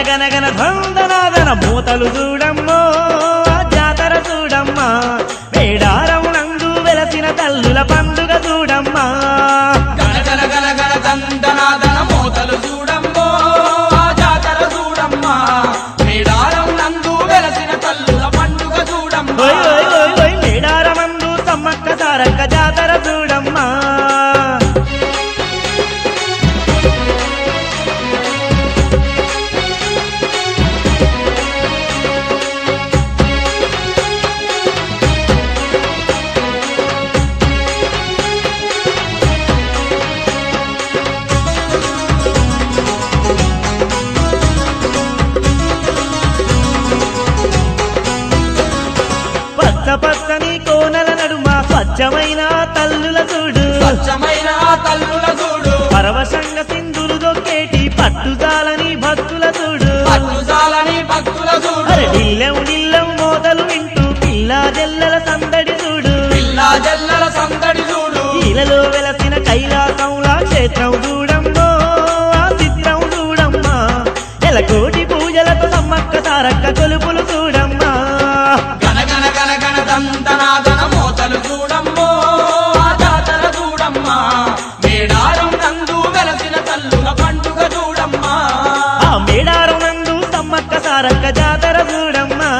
గనగన ధందనాదన మూతలు చూడమ్మో ఆ జాతర చూడమ్మా వేడారం నందు వెలసిన తల్లుల పండుగ చూడమ్మా గణ గణ గణ గణ దందనాదన మోతలు చూడమ్మో ఆ జాతర చూడమ్మా మేడారం నందు వెలసిన తల్లుల పండుగ చూడమ్మా ఓయ్ ఓయ్ ఓయ్ ఓయ్ మేడారమందు సమ్మక్క సారక్క జాతర చూడమ్మా పచ్చ పచ్చని కోనల నడుమ స్వచ్ఛమైన తల్లుల చూడు స్వచ్ఛమైన ఆ తల్లుల చూడు పరవశంగ సింధులు దొక్కేటి పట్టుదాలని భక్తుల చూడు పట్టుజాలని భక్తుల చూడు అరే నిల్లెం నిల్లెం మోతలు వింటూ పిల్లా జల్లల సందడి చూడు పిల్లా జల్లల సందడి చూడు ఇలలో వెలసిన కైలాసంలా క్షేత్రం చూడమ్మో ఆ చిత్రం చూడమ్మా ఎలకోటి పూజలతో సమ్మక్క సారక్క కొలుపులు చూడమ్మా గణ గణ గణ గణ దందనాదన మోతలు చూడమ్మో ఆ జాతర చూడమ్మా మేడారం నందు వెలసిన తల్లుల పండుగ చూడమ్మా ఆ మేడారం నందు సమ్మక్క సారక్క జాతర చూడమ్మా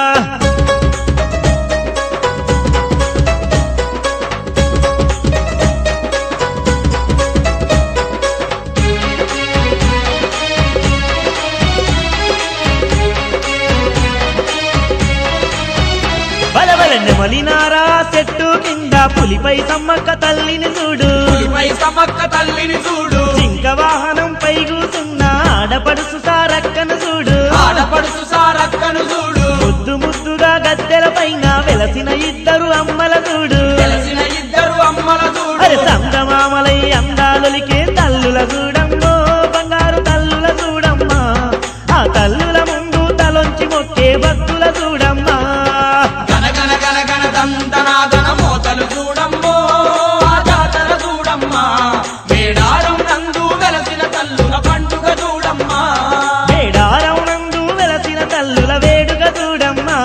బలబల నెమలినారా చెట్టు కింద పులిపై సమ్మక్క తల్లిని చూడు పులిపై సమక్క తల్లిని చూడు జింక వాహనం పై కూసున్న ఆడపడుసు సారక్కను చూడు ఆడపడుచు సారక్కను చూడు ముద్దు ముద్దుగా గద్దెల పైన వెలసిన ఇద్దరు అమ్మల చూడు తెలిసిన ఇద్దరు అమ్మల చూడు అరే సంగమామలై అందాలొలికే తల్లుల చూడమ్మో బంగారు తల్లుల చూడమ్మా ఆ తల్లుల ముందు తలొంచి మొక్కే భక్తుల చూడమ్మా గణ గణ గణ గణ దందనాదన మోతలు చూడమ్మో ఆ జాతర చూడమ్మా మేడారం నందు వెలసిన తల్లుల పండుగ చూడమ్మా మేడారం నందు వెలసిన తల్లుల వేడుక చూడమ్మా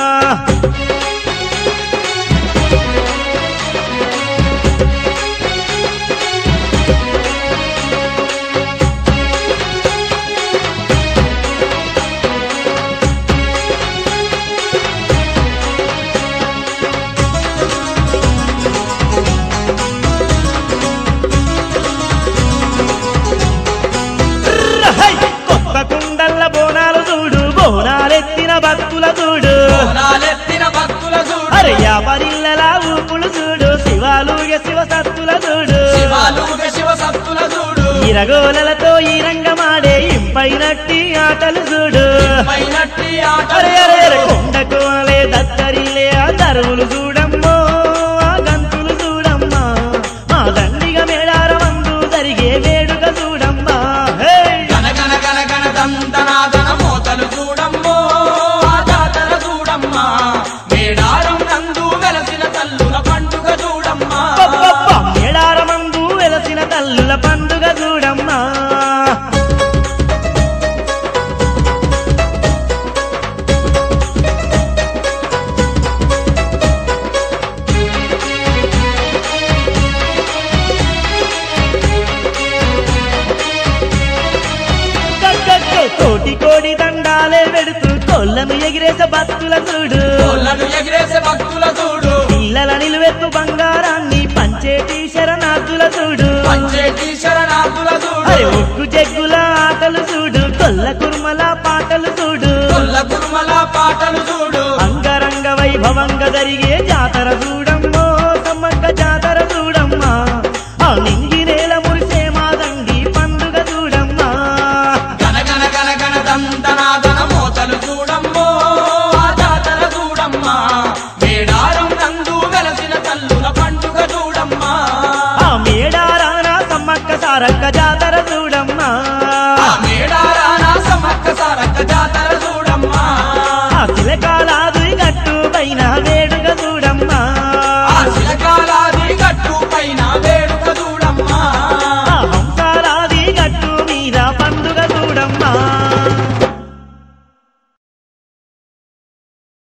హై! కొత్త కుండల్ల బోనాలు చూడు బోనాలెత్తిన భక్తుల చూడు బోనాలెత్తిన భక్తుల చూడు అరే యాపరిల్లలా ఊపులు చూడు శివాలుగ శివ సత్తుల చూడు శివాలుగ శివ సత్తుల చూడు ఇరగోలలతో ఈ రంగమాడే ఇంపైనట్టి ఆటలు చూడు పైనట్టి ఆట అరే అరే అరే కొండకు అలే దత్తరిలే ఆ దరువులు చూడమ్మో ఆ గంతులు చూడమ్మా మా దండిగ మేడారమందు జరిగే వేడుక చూడమ్మా హే! గణ గణ గణ గణ దందనాదన మోతలు చూడమ్మో ఆ జాతర చూడమ్మా మేడారం నందు వెలసిన తల్లుల పండుగ చూడమ్మా అబ్బబ్బబ్బ! మేడారమందు వెలసిన తల్లుల పండుగ చూడమ్మా గగ్గగ్గ! కోటి కోడి దండాలే పెడుతూ కొల్లను ఎగిరేసే భక్తుల చూడు కోళ్ళను ఎగిరేసే భక్తుల చూడు పిల్లల నిలువెత్తు బంగారాన్ని పంచేటి శరణార్థుల చూడు పంచేటి శరణార్థుల అరే చూడు ఉక్కు చెగ్గుల ఆటలు చూడు కొల్ల కుర్మల పాటలు చూడు కొల్ల కుర్మల పాటలు చూడు అంగరంగ వైభవంగా జరిగే జాతర చూడ